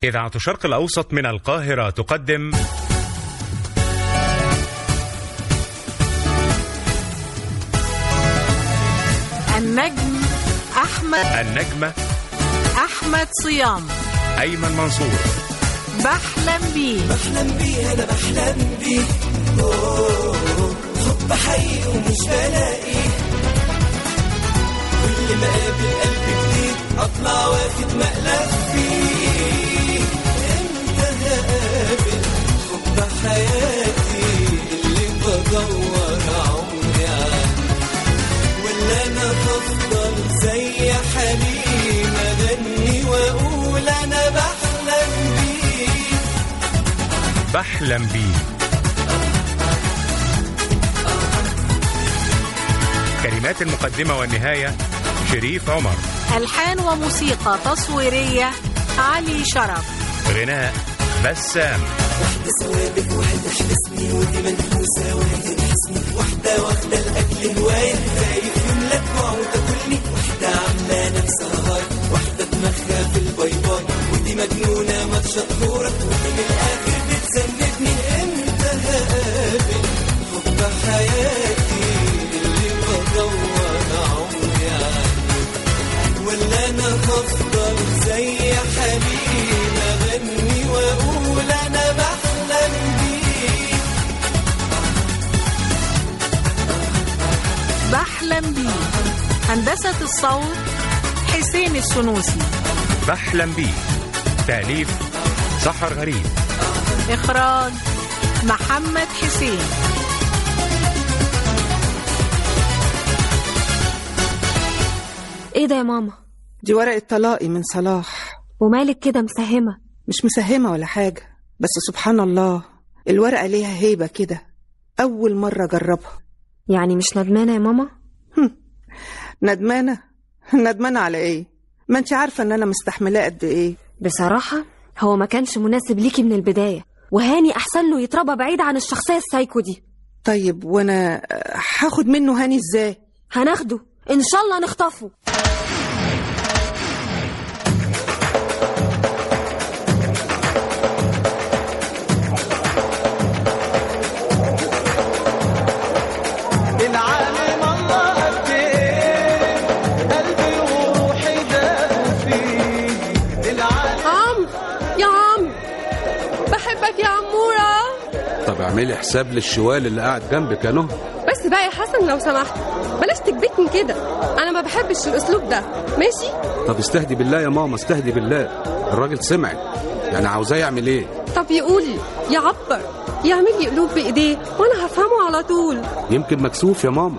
إذاعة الشرق الأوسط من القاهرة تقدم النجم أحمد النجمة أحمد صيام أيمن منصور بحلم بيه بحلم بيه انا بحلم بيه أوه، حب حقيقي ومش بلاقيه كل ما اقابل قلب جديد اطلع واخد مقلب فيه امتى هقابل حب حياتي اللي بدور عمري عنه ولا انا هفضل زي حليم اغني واقول انا بحلم بيه بحلم بيه كلمات المقدمة والنهاية شريف عمر ألحان وموسيقى تصويرية علي شرف غناء بسام واحدة ثوابت واحدة حبسني ودي منحوسة وهي تحسني واحدة واخدة الأكل هواية خايف يملك وعود تاكلني واحدة عاملة نفسها هاي واحدة دماغها في الباي باي ودي مجنونة ما تشطورك ودي من الآخر بتسندني امتى هقابل حب حياتي اللي بدور عمري عنه ولا انا هفضل زي حليم اغني واقول انا بحلم بيه بحلم بيه هندسة الصوت حسين السنوسي بحلم بيه تأليف سحر غريب إخراج محمد حسين ايه ده يا ماما دي ورقة طلاقي من صلاح ومالك كده مسهمة مش مسهمة ولا حاجة بس سبحان الله الورقة ليها هيبة كده أول مرة أجربها يعني مش ندمانة يا ماما ندمانة ندمانة على إيه؟ ما أنت عارفة إن أنا مستحملاه قد إيه بصراحة هو ما كانش مناسب ليكي من البداية وهاني أحسن له يتربى بعيد عن الشخصية السايكو دي طيب وأنا هاخد منه هاني إزاي؟ هناخده إن شاء الله نخطفه العالم الله قد ايه قلبي وروحي داخل فيه العالم عم يا عم بحبك يا عمورة طب اعملي حساب للشوال اللي قاعد جنبك يا نهى بس بقى يا حسن لو سمحت بلاش تكبتني كده انا ما بحبش الاسلوب ده ماشي طب استهدي بالله يا ماما استهدي بالله الراجل سمعك يعني عاوزاه يعمل ايه طب يقول يعبر يعمل لي قلوب بايديه وانا هفهمه على طول يمكن مكسوف يا ماما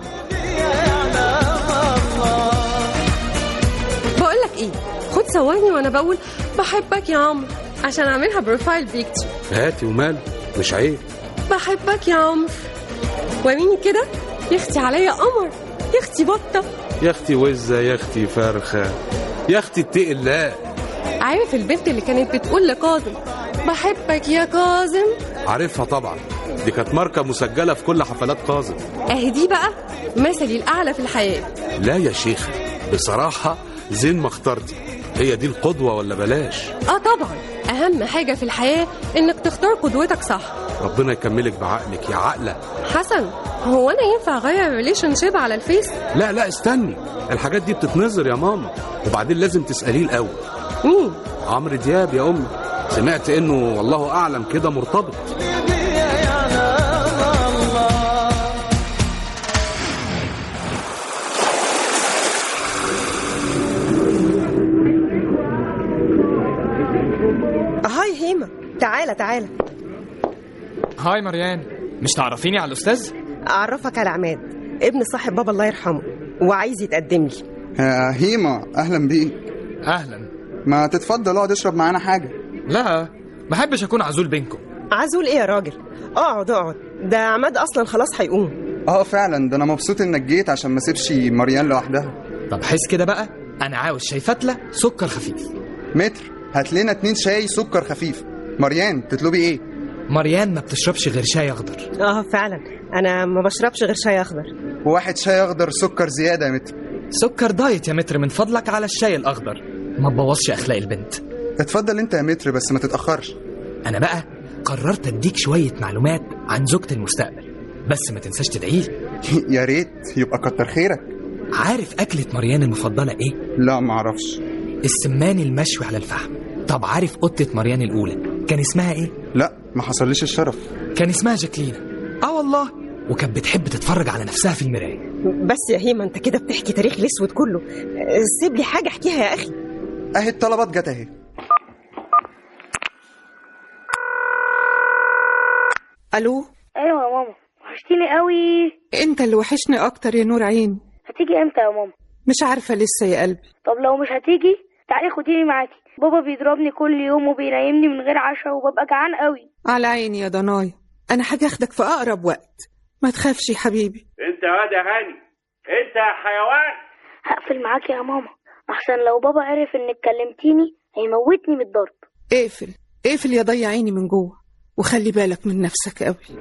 بقول لك ايه خد ثواني وانا بقول بحبك يا عم عشان اعملها بروفايل بيكتشر هاتي ومال مش عيب بحبك يا عم وريني كده يا اختي عليا قمر يا اختي بطه يا اختي وزه يا اختي فرخه يا اختي اتقي الله عارف البنت اللي كانت بتقول لكاظم بحبك يا كاظم عارفها طبعا دي كانت ماركه مسجله في كل حفلات قاظم اهي دي بقى مثلي الاعلى في الحياه لا يا شيخه بصراحه زين ما اخترتي هي دي القدوه ولا بلاش اه طبعا اهم حاجه في الحياه انك تختار قدوتك صح ربنا يكملك بعقلك يا عقله حسن هو انا ينفع اغير ريليشن شيب على الفيس لا لا استني الحاجات دي بتتنظر يا ماما وبعدين لازم تساليه الاول مين عمرو دياب يا امي سمعت انه والله اعلم كده مرتبط هاي هيما تعالى تعالى هاي مريان مش تعرفيني على الأستاذ؟ أعرفك على عماد ابن صاحب بابا الله يرحمه وعايز يتقدم لي آه، هيما اهلا بيك أهلا ما تتفضل اقعد اشرب معانا حاجه لا ما أحبش أكون عزول بينكم عزول ايه يا راجل اقعد اقعد ده عماد اصلا خلاص هيقوم اه فعلا ده انا مبسوط انك جيت عشان ما اسيبش مريان لوحدها طب حس كده بقى أنا عاوز شاي فتلة سكر خفيف متر هات لنا اتنين شاي سكر خفيف مريان تطلبي ايه مريان ما بتشربش غير شاي أخضر اه فعلا انا ما بشربش غير شاي اخضر وواحد شاي اخضر سكر زياده يا متر سكر دايت يا متر من فضلك على الشاي الأخضر ما تبوظش أخلاق البنت اتفضل انت يا متر بس ما تتاخرش انا بقى قررت اديك شويه معلومات عن زوجة المستقبل بس ما تنساش تدعيلي يا ريت يبقى كتر خيرك عارف اكله مريان المفضله ايه لا معرفش السمان المشوي على الفحم طب عارف قطه مريان الاولى كان اسمها ايه لا ما حصليش الشرف كان اسمها جاكلينا اه والله وكانت بتحب تتفرج على نفسها في المرايه بس يا هيما انت كده بتحكي تاريخ الاسود كله آه، سيب لي حاجه احكيها يا اخي اهي الطلبات جت اهي الو ايوه يا ماما وحشتيني قوي انت اللي وحشني اكتر يا نور عيني هتيجي امتى يا ماما مش عارفه لسه يا قلبي طب لو مش هتيجي تعالي خديني معاكي بابا بيضربني كل يوم وبينيمني من غير عشاء وببقى جعان قوي على عيني يا ضنايا انا هاجي اخدك في اقرب وقت ما تخافش يا حبيبي انت واد يا هاني انت يا حيوان هقفل معاكي يا ماما احسن لو بابا عرف انك كلمتيني هيموتني من الضرب اقفل اقفل يا ضيع عيني من جوه وخلي بالك من نفسك قوي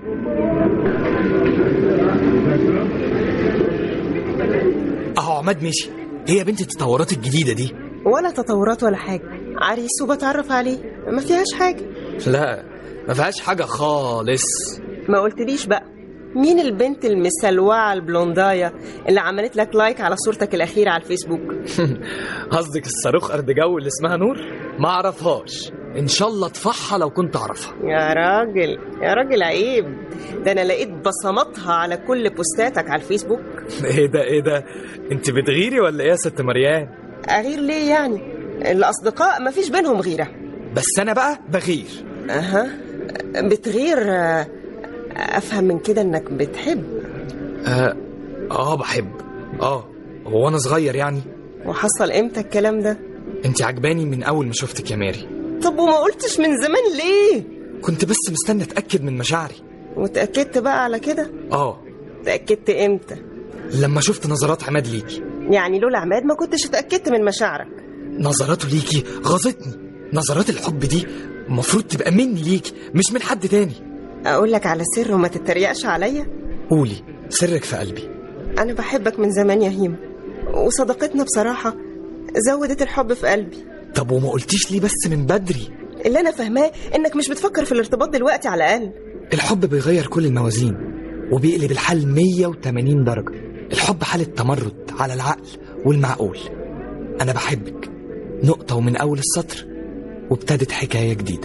اهو عماد مشي هي يا بنت التطورات الجديده دي ولا تطورات ولا حاجه عريس وبتعرف عليه ما فيهاش حاجه لا ما فيهاش حاجه خالص ما قلتليش بقى مين البنت المسلوعه البلوندايه اللي عملت لك لايك على صورتك الاخيره على الفيسبوك قصدك الصاروخ ارض جو اللي اسمها نور ما اعرفهاش ان شاء الله اطفحها لو كنت اعرفها يا راجل يا راجل عيب ده انا لقيت بصماتها على كل بوستاتك على الفيسبوك ايه ده ايه ده انت بتغيري ولا ايه يا ست مريان اغير ليه يعني الاصدقاء ما فيش بينهم غيره بس انا بقى بغير اها بتغير آه، افهم من كده انك بتحب اه, آه بحب اه هو انا صغير يعني وحصل امتى الكلام ده انت عجباني من اول ما شفتك يا ماري طب وما قلتش من زمان ليه كنت بس مستني اتاكد من مشاعري وتاكدت بقى على كده اه تاكدت امتى لما شفت نظرات عماد ليكي يعني لولا عماد ما كنتش اتاكدت من مشاعرك نظراته ليكي غاظتني نظرات الحب دي المفروض تبقى مني ليكي مش من حد تاني اقول لك على سر وما تتريقش عليا قولي سرك في قلبي انا بحبك من زمان يا هيما وصداقتنا بصراحه زودت الحب في قلبي طب وما قلتيش ليه بس من بدري اللي انا فاهماه انك مش بتفكر في الارتباط دلوقتي على الاقل الحب بيغير كل الموازين وبيقلب الحال 180 درجة الحب حالة تمرد على العقل والمعقول أنا بحبك نقطة ومن أول السطر وابتدت حكاية جديدة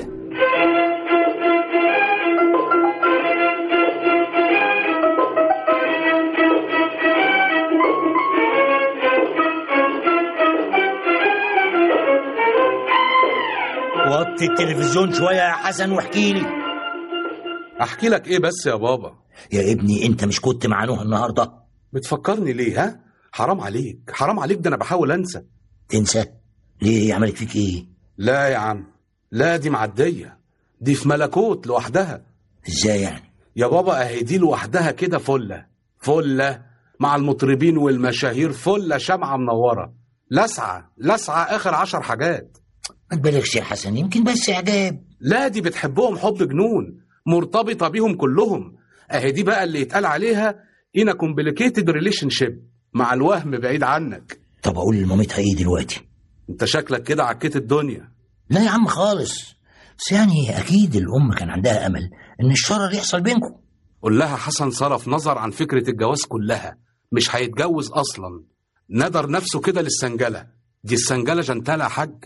وطي التلفزيون شوية يا حسن واحكي لي احكي لك ايه بس يا بابا يا ابني انت مش كنت مع نوح النهارده بتفكرني ليه ها حرام عليك حرام عليك ده انا بحاول انسى تنسى ليه عملت فيك ايه لا يا عم لا دي معديه دي في ملكوت لوحدها ازاي يعني يا بابا اهي دي لوحدها كده فله فله مع المطربين والمشاهير فله شمعه منوره لسعه لسعه اخر عشر حاجات ما تبالغش يا حسن يمكن بس اعجاب لا دي بتحبهم حب جنون مرتبطه بيهم كلهم اهي دي بقى اللي يتقال عليها ان كومبليكيتد ريليشن شيب مع الوهم بعيد عنك طب اقول لمامتها ايه دلوقتي انت شكلك كده عكيت الدنيا لا يا عم خالص بس يعني اكيد الام كان عندها امل ان الشرر يحصل بينكم قول لها حسن صرف نظر عن فكره الجواز كلها مش هيتجوز اصلا ندر نفسه كده للسنجله دي السنجله جنتالة يا حاج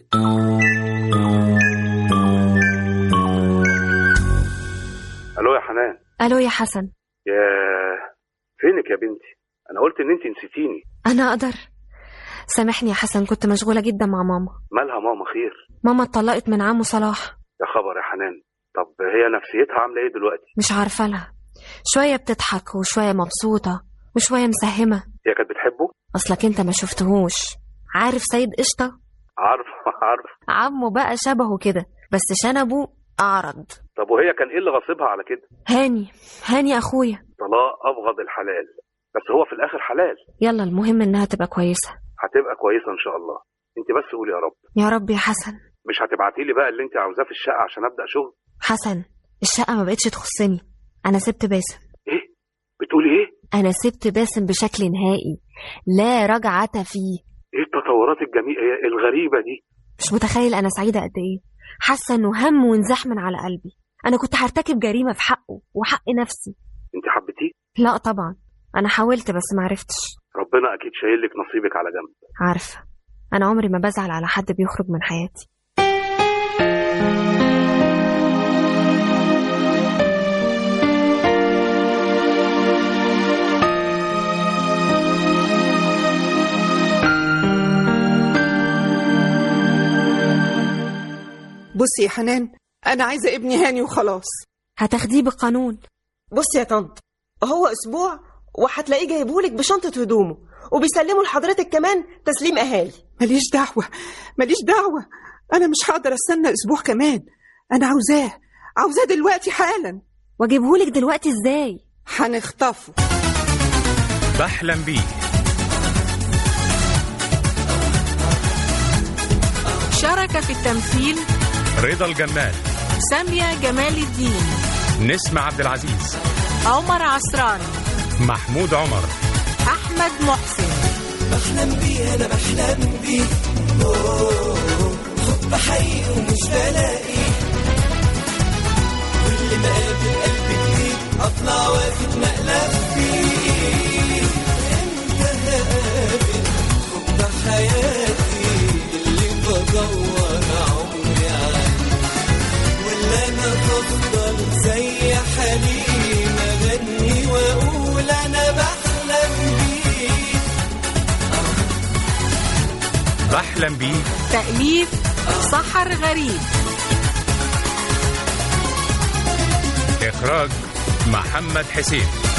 الو يا حنان الو يا حسن يا فينك يا بنتي انا قلت ان انت نسيتيني انا اقدر سامحني يا حسن كنت مشغولة جدا مع ماما مالها ماما خير ماما اتطلقت من عمو صلاح يا خبر يا حنان طب هي نفسيتها عامله ايه دلوقتي مش عارفة لها شوية بتضحك وشوية مبسوطة وشوية مسهمة هي كانت بتحبه أصلك أنت ما شفتهوش عارف سيد قشطة عارف عارف عمه بقى شبهه كده بس شنبه أعرض طب وهي كان ايه اللي غاصبها على كده هاني هاني أخويا طلاق ابغض الحلال بس هو في الاخر حلال يلا المهم إنها تبقى كويسة هتبقى كويسه ان شاء الله انت بس قولي يا رب يا رب يا حسن مش هتبعتي لي بقى اللي انت عاوزاه في الشقه عشان ابدا شغل حسن الشقة ما بقتش تخصني أنا سبت باسم ايه بتقولي ايه أنا سبت باسم بشكل نهائي لا رجعة فيه ايه التطورات الجميله الغريبه دي مش متخيل أنا سعيدة قد إيه حاسة إنه هم وانزاح من على قلبي أنا كنت هرتكب جريمة في حقه وحق نفسي انت حبيتيه لا طبعا أنا حاولت بس معرفتش ربنا اكيد شايل لك نصيبك على جنب عارفة أنا عمري ما بزعل على حد بيخرج من حياتي بصي يا حنان انا عايزه ابني هاني وخلاص هتاخديه بالقانون بصي يا طنط هو اسبوع وهتلاقيه جايبهولك بشنطه هدومه وبيسلموا لحضرتك كمان تسليم اهالي ماليش دعوه ماليش دعوه انا مش هقدر استنى اسبوع كمان انا عاوزاه عاوزاه دلوقتي حالا واجيبهولك دلوقتي ازاي هنخطفه بحلم بيه شارك في التمثيل رضا الجمال سامية جمال الدين نسمة عبد العزيز عمر عصران محمود عمر أحمد محسن بحلم بيه انا بحلم بيه أوه، حب حقيقي ومش بلاقي كل ما اقابل قلب جديد اطلع واخد مقلب فيه امتى هقابل حب حياتي اللي بدور عمري عنه ولا انا هفضل زي حليم اغني واقول انا بحلم بيه بحلم بيه تأليف سحر غريب إخراج محمد حسين